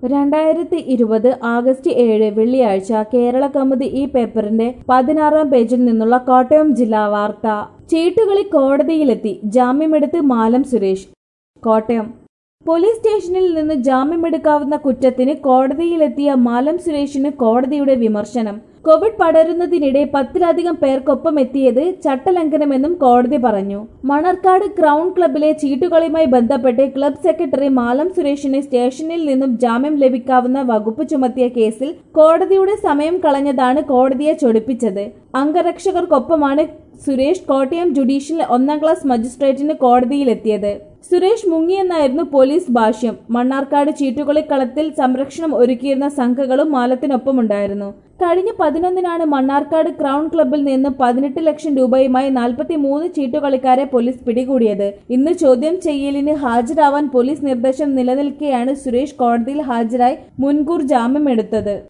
രണ്ടായിരത്തി ഇരുപത് ആഗസ്റ്റ് ഏഴ് വെള്ളിയാഴ്ച കേരള കൗമുദി ഈ പേപ്പറിന്റെ പതിനാറാം പേജിൽ നിന്നുള്ള കോട്ടയം ജില്ലാ വാർത്ത ചീട്ടുകളി കോടതിയിലെത്തി ജാമ്യമെടുത്ത് മാലം സുരേഷ് കോട്ടയം പോലീസ് സ്റ്റേഷനിൽ നിന്ന് ജാമ്യമെടുക്കാവുന്ന കുറ്റത്തിന് കോടതിയിലെത്തിയ മാലം സുരേഷിന് കോടതിയുടെ വിമർശനം കോവിഡ് പടരുന്നതിനിടെ പത്തിലധികം പേർക്കൊപ്പം എത്തിയത് ചട്ടലംഘനമെന്നും കോടതി പറഞ്ഞു മണർക്കാട് ക്രൗൺ ക്ലബിലെ ചീട്ടുകളിയുമായി ബന്ധപ്പെട്ട് ക്ലബ് സെക്രട്ടറി മാലം സുരേഷിന് സ്റ്റേഷനിൽ നിന്നും ജാമ്യം ലഭിക്കാവുന്ന വകുപ്പ് ചുമത്തിയ കേസിൽ കോടതിയുടെ സമയം കളഞ്ഞതാണ് കോടതിയെ ചൊടിപ്പിച്ചത് അംഗരക്ഷകർക്കൊപ്പമാണ് സുരേഷ് കോട്ടയം ജുഡീഷ്യൽ ഒന്നാം ക്ലാസ് മജിസ്ട്രേറ്റിന് കോടതിയിലെത്തിയത് സുരേഷ് മുങ്ങിയെന്നായിരുന്നു പോലീസ് ഭാഷ്യം മണ്ണാർക്കാട് ചീട്ടുകളിക്കളത്തിൽ സംരക്ഷണം ഒരുക്കിയിരുന്ന സംഘങ്ങളും മാലത്തിനൊപ്പമുണ്ടായിരുന്നു കഴിഞ്ഞ പതിനൊന്നിനാണ് മണ്ണാർക്കാട് ക്രൗൺ ക്ലബിൽ നിന്ന് പതിനെട്ട് ലക്ഷം രൂപയുമായി നാൽപ്പത്തി മൂന്ന് ചീട്ടുകളിക്കാരെ പോലീസ് പിടികൂടിയത് ഇന്ന് ചോദ്യം ചെയ്യലിന് ഹാജരാവാൻ പോലീസ് നിർദ്ദേശം നിലനിൽക്കെയാണ് സുരേഷ് കോടതിയിൽ ഹാജരായി മുൻകൂർ ജാമ്യമെടുത്തത്